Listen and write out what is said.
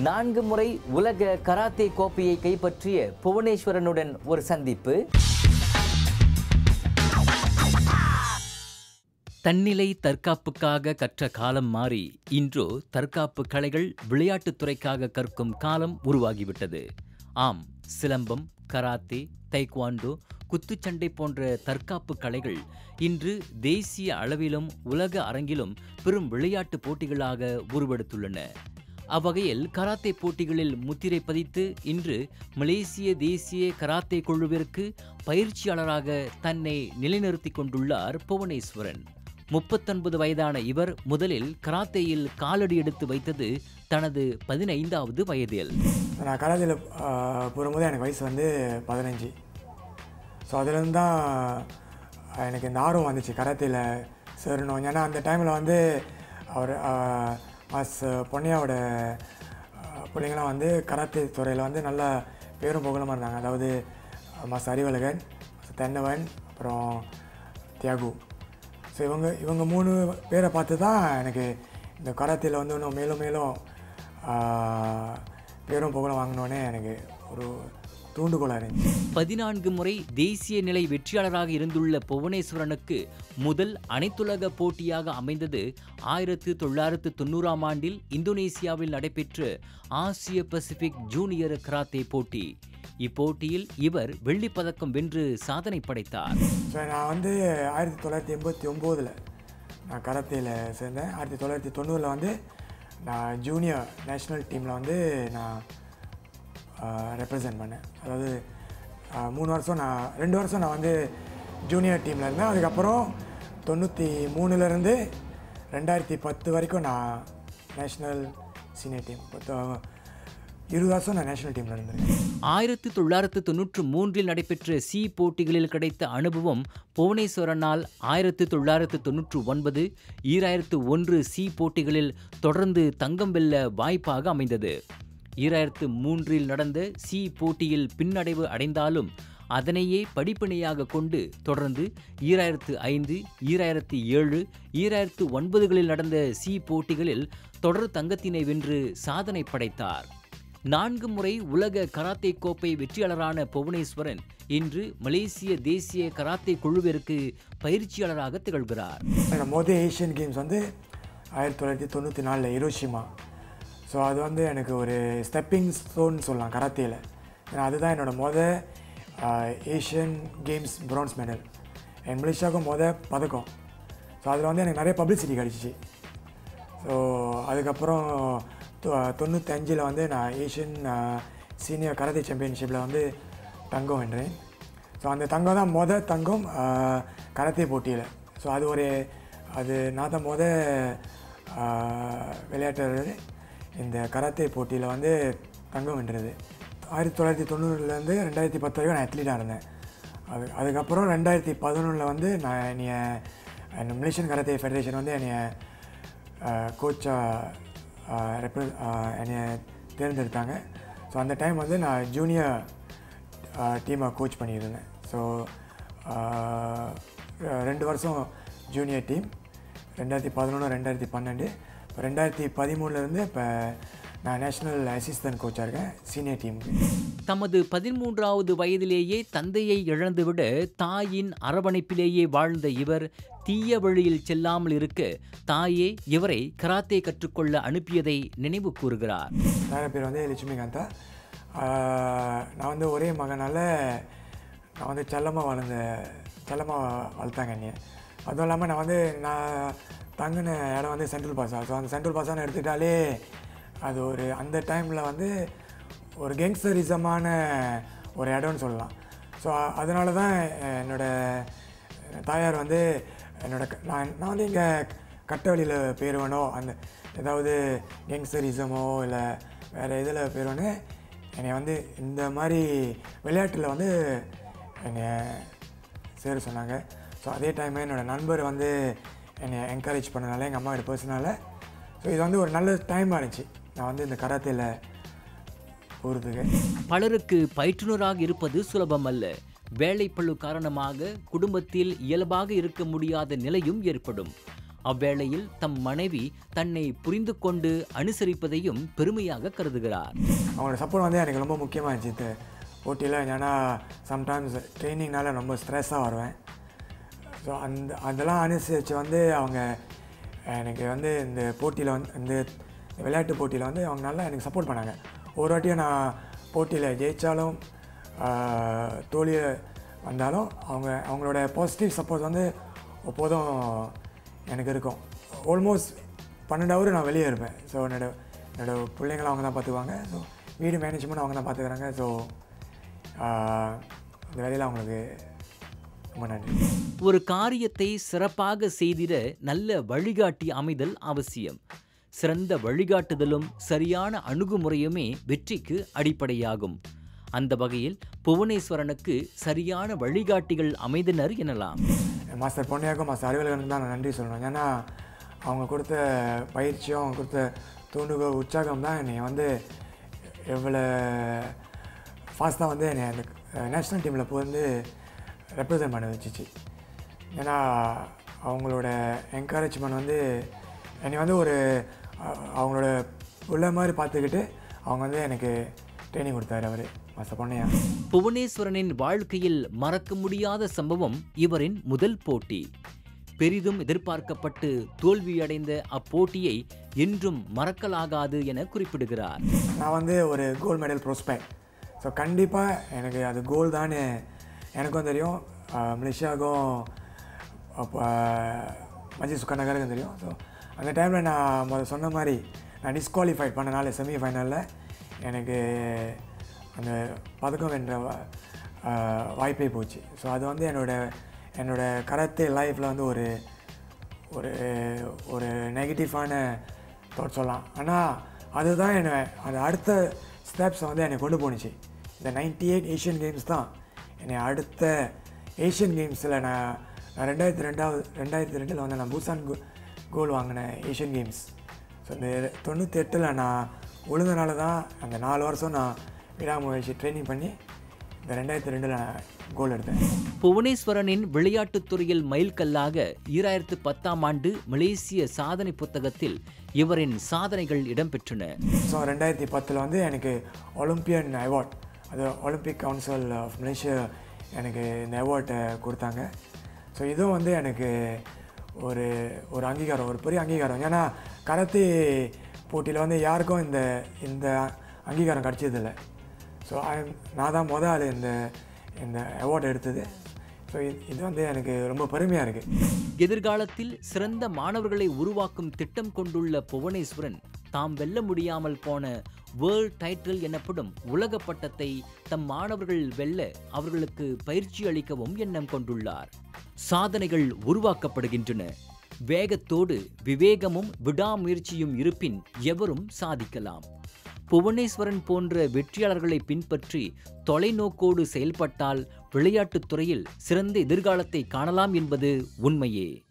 நான்கு முறை உலக கராத்தே கோப்பையை கைப்பற்றிய புவனேஸ்வரனுடன் ஒரு சந்திப்பு தன்னிலை தற்காப்புக்காக கற்ற காலம் மாறி இன்றோ தற்காப்பு கலைகள் விளையாட்டுத் துறைக்காக கற்கும் காலம் உருவாகிவிட்டது ஆம் சிலம்பம் கராத்தே தைக்வாண்டோ குத்துச்சண்டை போன்ற தற்காப்பு கலைகள் இன்று தேசிய அளவிலும் உலக அரங்கிலும் பெரும் விளையாட்டு போட்டிகளாக உருவெடுத்துள்ளன அவ்வகையில் கராத்தே போட்டிகளில் முத்திரை பதித்து இன்று மலேசிய தேசிய கராத்தே குழுவிற்கு பயிற்சியாளராக தன்னை நிலைநிறுத்திக் கொண்டுள்ளார் புவனேஸ்வரன் முப்பத்தொன்பது வயதான இவர் முதலில் கராத்தேயில் காலடி எடுத்து வைத்தது தனது பதினைந்தாவது வயதில் நான் கராத்தேல போகும்போது எனக்கு வயசு வந்து பதினஞ்சு ஸோ அதுலேருந்து தான் எனக்கு இந்த ஆர்வம் வந்துச்சு கராத்தேல சேரணும் ஏன்னா அந்த டைமில் வந்து அவர் மாஸ் பொன்னியாவோட ஆஹ், பிள்ளைங்களாம் வந்து கராத்தே துறையில் வந்து நல்ல பேரும் புகழமாக இருந்தாங்க அதாவது மாஸ் அறிவழகன் மாஸ் தென்னவன் அப்புறம் தியாகு ஸோ இவங்க இவங்க மூணு பேரை பார்த்து தான் எனக்கு இந்த கராத்தேல வந்து இன்னும் மேலும் மேலும் ஆஹ், பேரும் புகழும் வாங்கினோடனே எனக்கு ஒரு தூண்டுகோலாக இருந்துச்சு பதினான்கு முறை தேசிய நிலை வெற்றியாளராக இருந்துள்ள புவனேஸ்வரனுக்கு முதல் அனைத்துலக போட்டியாக அமைந்தது ஆயிரத்து தொள்ளாயிரத்து தொண்ணூறாம் ஆண்டில் இந்தோனேசியாவில் நடைபெற்ற ஆசிய பசிபிக் ஜூனியர் கராத்தே போட்டி இப்போட்டியில் இவர் வெள்ளிப் பதக்கம் வென்று சாதனை படைத்தார் ஸோ நான் வந்து ஆயிரத்தி தொள்ளாயிரத்தி எண்பத்தி ஒம்போதில் நான் கராத்தேல சேர்ந்தேன் ஆயிரத்தி தொள்ளாயிரத்தி தொண்ணூறில் வந்து நான் ஜூனியர் நேஷ்னல் டீமில் வந்து நான் ரெப்ரசன்ட் பண்ணேன் அதாவது ஆஹ், மூணு வருஷம் நான் ரெண்டு வருஷம் நான் வந்து ஜூனியர் டீமில் இருந்தேன் அதுக்கப்புறம் தொண்ணூற்றி மூணுலேருந்து ரெண்டாயிரத்தி பத்து வரைக்கும் நான் நேஷ்னல் சீனியர் டீம் இருபது வருஷம் நான் நேஷ்னல் டீமில் இருந்திருக்கேன் ஆயிரத்து தொள்ளாயிரத்து தொன்னூற்று மூன்றில் நடைபெற்ற சி போட்டிகளில் கிடைத்த அனுபவம் புவனேஸ்வரனால் ஆயிரத்து தொள்ளாயிரத்து தொன்னூற்று ஒன்பது ஈராயிரத்து ஒன்று சி போட்டிகளில் தொடர்ந்து தங்கம் வெல்ல வாய்ப்பாக அமைந்தது ஈராயிரத்து மூன்றில் நடந்த சி போட்டியில் பின்னடைவு அடைந்தாலும் அதனையே படிப்பினையாக கொண்டு தொடர்ந்து ஈராயிரத்து ஐந்து ஈராயிரத்து ஏழு ஈராயிரத்து ஒன்பதுகளில் நடந்த சி போட்டிகளில் தொடர் தங்கத்தினை வென்று சாதனை படைத்தார் நான்கு முறை உலக கராத்தே கோப்பை வெற்றியாளரான புவனேஸ்வரன் இன்று மலேசிய தேசிய கராத்தே குழுவிற்கு பயிற்சியாளராக திகழ்கிறார் என்னோட மொதல் ஏஷியன் கேம்ஸ் வந்து ஆயிரத்தி தொள்ளாயிரத்தி தொண்ணூற்றி நாலில் ஹிரோஷிமா ஸோ அது வந்து எனக்கு ஒரு ஸ்டெப்பிங் ஸ்டோன் சொல்லலாம் கராத்தேல ஏன்னா அதுதான் என்னோட மொதல் ஏஷியன் கேம்ஸ் பிரான்ஸ் மெடல் என் மலேசியாவுக்கும் மொதல் பதக்கம் ஸோ அதில் வந்து எனக்கு நிறைய பப்ளிசிட்டி கிடச்சிச்சு ஸோ அதுக்கப்புறம் தொ- தொண்ணூத்தஞ்சில் வந்து நான் ஏஷியன் சீனியர் கராத்தே சாம்பியன்ஷிப்பில் வந்து தங்கம் வென்றேன் ஸோ அந்த தங்கம் தான் மொதல் தங்கம் ஆஹ், கராத்தே போட்டியில் ஸோ அது ஒரு அது நான் தான் மொதல் விளையாட்டு இந்த கராத்தே போட்டியில் வந்து தங்கம் வென்றது ஆயிரத்தி தொள்ளாயிரத்தி தொண்ணூறுலேருந்து ரெண்டாயிரத்தி பத்து வரைக்கும் நான் அத்லீட்டாக இருந்தேன் அது அதுக்கப்புறம் ரெண்டாயிரத்தி பதினொன்றில் வந்து நான் என்னைய அந்த மலேசியன் கராத்தே ஃபெடரேஷன் வந்து என்னைய கோச்சாக ரெப்ர என்னைய தேர்ந்தெடுத்தாங்க ஸோ அந்த டைம் வந்து நான் ஜூனியர் டீமை கோச் பண்ணியிருந்தேன் ஸோ ரெண்டு வருஷம் ஜூனியர் டீம் ரெண்டாயிரத்தி பதினொன்று ரெண்டாயிரத்தி பன்னெண்டு இப்போ ரெண்டாயிரத்தி பதிமூணுலேருந்து இப்போ நான் நேஷ்னல் அசிஸ்டன்ட் கோச்சாக இருக்கேன் சீனியர் டீமுக்கு தமது பதிமூன்றாவது வயதிலேயே தந்தையை இழந்துவிட தாயின் அரவணைப்பிலேயே வாழ்ந்த இவர் தீய வழியில் செல்லாமல் இருக்க தாயே இவரை கராத்தே கற்றுக்கொள்ள அனுப்பியதை நினைவு கூறுகிறார் நிறைய பேர் வந்து லட்சுமிகாந்தா ஆஹ் நான் வந்து ஒரே மகனால் நான் வந்து செல்லமாக வளர்ந்த செல்லமாக வளர்த்தாங்க என்னைய அதுவும் இல்லாமல் நான் வந்து நான் தங்கின இடம் வந்து சென்ட்ரல் பாஸா ஸோ அந்த சென்ட்ரல் பாஸான்னு எடுத்துக்கிட்டாலே அது ஒரு அந்த டைமில் வந்து ஒரு கேங்ஸ்டரிசமான ஒரு இடம்னு சொல்லலாம் ஸோ அதனால தான் என்னோட தாயார் வந்து என்னோட க- நான் நான் வந்து இங்கே கட்ட வழியில் போயிடுவேனோ அந்த ஏதாவது கேங்ஸ்டரிசமோ இல்லை வேறு இதில் போயிடுவேன்னு என்னை வந்து இந்த மாதிரி விளையாட்டில் வந்து என்னை சேர சொன்னாங்க ஸோ அதே டைம் என்னோட நண்பர் வந்து என்னை என்கரேஜ் பண்ணனால எங்கள் அம்மா கிட்ட பேசினால ஸோ இது வந்து ஒரு நல்ல டைமாக இருந்துச்சு நான் வந்து இந்த கராத்தேல போகிறதுக்கு பலருக்கு பயிற்றுனராக இருப்பது சுலபம் அல்ல வேலைப்பளு காரணமாக குடும்பத்தில் இயல்பாக இருக்க முடியாத நிலையும் ஏற்படும் அவ்வேளையில் தம் மனைவி தன்னை புரிந்து கொண்டு அனுசரிப்பதையும் பெருமையாக கருதுகிறார் அவங்களோட சப்போர்ட் வந்து எனக்கு ரொம்ப முக்கியமாக இருந்துச்சு போட்டியில் ஏன்னா சம்டைம்ஸ் ட்ரைனிங்னால ரொம்ப ஸ்ட்ரெஸ்ஸாக வருவேன் ஸோ அந்த அதெல்லாம் அனுசரித்து வந்து அவங்க எனக்கு வந்து இந்த போட்டியில் வந்து இந்த விளையாட்டு போட்டியில் வந்து அவங்க நல்லா எனக்கு சப்போர்ட் பண்ணாங்க ஒரு வாட்டியும் நான் போட்டியில் ஜெயித்தாலும் தோல்வி வந்தாலும் அவங்க அவங்களோட பாசிட்டிவ் சப்போர்ட் வந்து எப்போதும் எனக்கு இருக்கும் ஆல்மோஸ்ட் பன்னெண்டு ஹவர் நான் வெளியே இருப்பேன் ஸோ என்னோட என்னோட பிள்ளைங்களை அவங்க தான் பார்த்துக்குவாங்க ஸோ வீடு மேனேஜ்மெண்ட் அவங்க தான் பார்த்துக்கிறாங்க ஸோ இந்த வேலையில் அவங்களுக்கு ரொம்ப நன்றி ஒரு காரியத்தை சிறப்பாக செய்திட நல்ல வழிகாட்டி அமைதல் அவசியம் சிறந்த வழிகாட்டுதலும் சரியான அணுகுமுறையுமே வெற்றிக்கு அடிப்படையாகும் அந்த வகையில் புவனேஸ்வரனுக்கு சரியான வழிகாட்டிகள் அமைந்தனர் எனலாம் மாஸ்டர் பொன்னியாக்கும் மாஸ்டர் அறிவலகனுக்கு தான் நான் நன்றி சொல்லணும் ஏன்னா அவங்க கொடுத்த பயிற்சியும் அவங்க கொடுத்த தூண்டுகோல் உற்சாகம் தான் என்னை வந்து எவ்வளோ ஃபாஸ்ட்டாக வந்து என்னை அந்த நேஷ்னல் டீமில் போய் வந்து ரெப்ரசன்ட் பண்ண வச்சுச்சு ஏன்னா அவங்களோட என்கரேஜ்மெண்ட் வந்து என்னை வந்து ஒரு அஹ், அவங்களோட உள்ள மாதிரி பார்த்துக்கிட்டு அவங்க வந்து எனக்கு ட்ரைனிங் கொடுத்தாரு அவர் மாஸ்டர் பொன்னையா புவனேஸ்வரனின் வாழ்க்கையில் மறக்க முடியாத சம்பவம் இவரின் முதல் போட்டி பெரிதும் எதிர்பார்க்கப்பட்டு தோல்வியடைந்த அப்போட்டியை என்றும் மறக்கலாகாது என குறிப்பிடுகிறார் நான் வந்து ஒரு கோல்டு மெடல் ப்ரோஸ்பெக்ட் ஸோ கண்டிப்பாக எனக்கு அது கோல் தான் எனக்கும் தெரியும் ஆஹ் மலேசியாவுக்கும் அப்போ மஜி சுக்கநகருக்கும் தெரியும் ஸோ அந்த டைமில் நான் முதல்ல சொன்ன மாதிரி நான் டிஸ்குவாலிஃபைட் பண்ணனால செமிஃபைனலில் எனக்கு அந்த பதக்கம் வென்ற வா- ஆஹ் வாய்ப்பே போச்சு ஸோ அது வந்து என்னோட என்னோட கரத்தே லைஃப்பில் வந்து ஒரு ஒரு ஒரு நெகட்டிவான தாட் சொல்லலாம் ஆனால் அதுதான் என்னை அந்த அடுத்த ஸ்டெப்ஸை வந்து என்னை கொண்டு போணுச்சு இந்த நைன்டி எயிட் ஏஷியன் கேம்ஸ் தான் என்னை அடுத்த ஏஷியன் கேம்ஸில் நான் நான் ரெண்டாயிரத்தி ரெண்டாவது ரெண்டாயிரத்தி ரெண்டில் வந்து நான் பூசான் கோ கோல் வாங்கினேன் ஏஷியன் கேம்ஸ் ஸோ இந்த தொண்ணூற்றி எட்டில் நான் உழுந்தனால தான் அந்த நாலு வருஷம் நான் விடாமுயற்சி ட்ரைனிங் பண்ணி இந்த ரெண்டாயிரத்தி ரெண்டில் நான் கோல் எடுத்தேன் புவனேஸ்வரனின் விளையாட்டுத் துறையில் மைல்கல்லாக ஈராயிரத்து பத்தாம் ஆண்டு மலேசிய சாதனை புத்தகத்தில் இவரின் சாதனைகள் இடம்பெற்றன ஸோ ரெண்டாயிரத்தி பத்தில் வந்து எனக்கு ஒலிம்பியன் அவார்ட் அது ஒலிம்பிக் கவுன்சில் ஆஃப் மலேசியா எனக்கு இந்த அவார்ட்டை கொடுத்தாங்க ஸோ இதுவும் வந்து எனக்கு ஒரு ஒரு அங்கீகாரம் ஒரு பெரிய அங்கீகாரம் ஏன்னா கராத்தே போட்டியில் வந்து யாருக்கும் இந்த இந்த அங்கீகாரம் கிடச்சதில்லை ஸோ நான் தான் மொதல் ஆள் இந்த இந்த அவார்டு எடுத்தது ஸோ இது வந்து எனக்கு ரொம்ப பெருமையாக இருக்குது எதிர்காலத்தில் சிறந்த மாணவர்களை உருவாக்கும் திட்டம் கொண்டுள்ள புவனேஸ்வரன் தாம் வெல்ல முடியாமல் போன வேர்ல்ட் டைட்டில் எனப்படும் உலக பட்டத்தை தம் மாணவர்கள் வெல்ல அவர்களுக்கு பயிற்சி அளிக்கவும் எண்ணம் கொண்டுள்ளார் சாதனைகள் உருவாக்கப்படுகின்றன வேகத்தோடு விவேகமும் விடாமுயற்சியும் இருப்பின் எவரும் சாதிக்கலாம் புவனேஸ்வரன் போன்ற வெற்றியாளர்களை பின்பற்றி தொலைநோக்கோடு செயல்பட்டால் விளையாட்டுத் துறையில் சிறந்த எதிர்காலத்தை காணலாம் என்பது உண்மையே